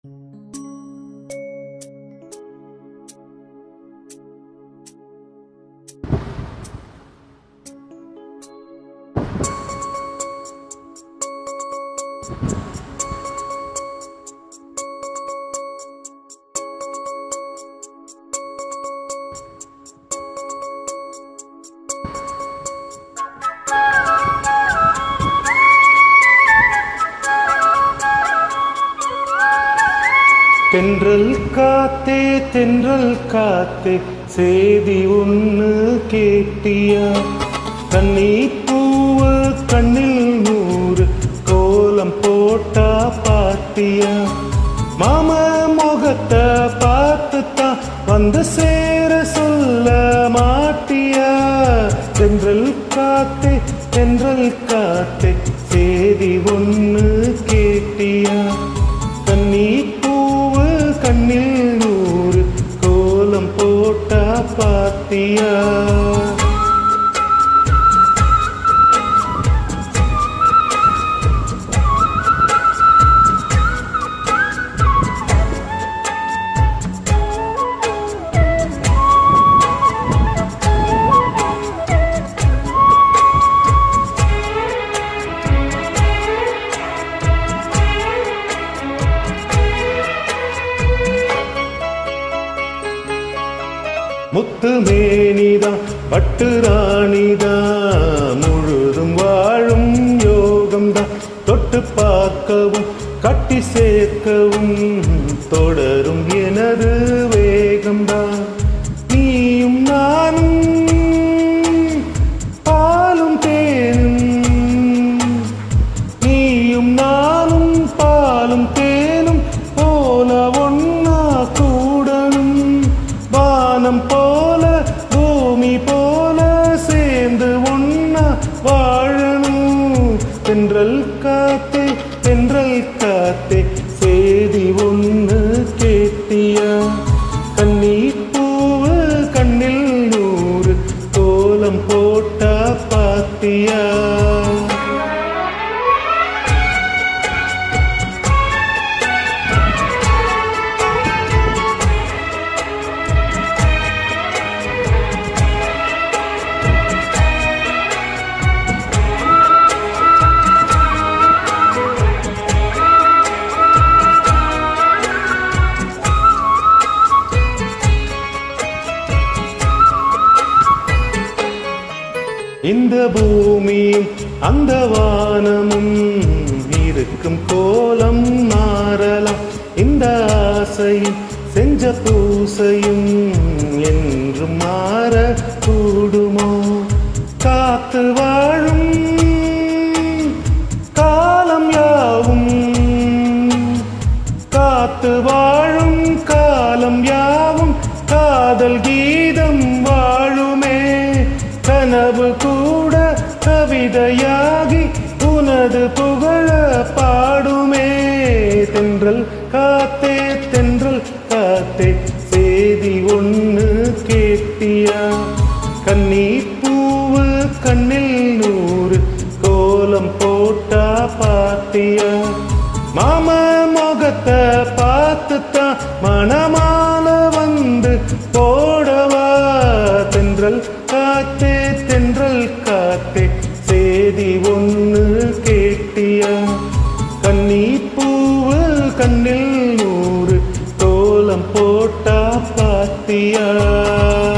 தென்றல் காத்தே தென்றல் காத்தே செய்தி ஒன்று கேட்டியா கண்ணி பூவு கண்ணில் நூறு கோலம் போட்டா பாத்தியா மாம முகத்தை பார்த்துத்தான் வந்து சேர சொல்ல மாட்டியா தென்றல் காத்தே தென்றல் காத்தே செய்தி ஒன்று கேட்டியா கண்ணி பூவு கண்ணில் நூறு கோலம் போட்டா பாத்தியா முத்து மேனிதான் பட்டு ராணிதான் முழுதும் வாழும் யோகம்தான் தொட்டு பார்க்கவும் கட்டி சேர்க்கவும் தொடரும் எனது வேகம்தான் நீயும் நானும் பாலும் தேனும் நீயும் நானும் பாலும் தேனும் போல ஒன்னா கூடணும் வானம் போல பூமி போல சேர்ந்து ஒன்னா வாழணும் தென்றல் காத்தே தென்றல் காத்தே சேதி ஒன்று கேட்டியா கண்ணி பூவு கண்ணில் நூறு கோலம் போட்டா பாத்தியா இந்த பூமியும் அந்த வானமும் இருக்கும் கோலம் மாறலாம் இந்த ஆசையும் செஞ்ச பூசையும் என்றும் மாற கூடுமோ காத்து வாழும் காலம் யாவும் காத்து வாழும் காலம் யாவும் காதல் கீதம் வாழுமே கனவு கூட கவிதையாகி உனது புகழ பாடுமே தென்றல் காத்தே தென்றல் காத்தே சேதி ஒன்று கேட்டியா கண்ணி பூவு கண்ணில் நூறு கோலம் போட்டா பாத்தியா மாம முகத்தை பார்த்துத்தான் மனமால வந்து போடவா தென்றல் காத்தே தென்றல் காத்தே சேதி ஒன்று கேட்டியா கண்ணி பூவு கண்ணில் நூறு கோலம் போட்டா பாத்தியா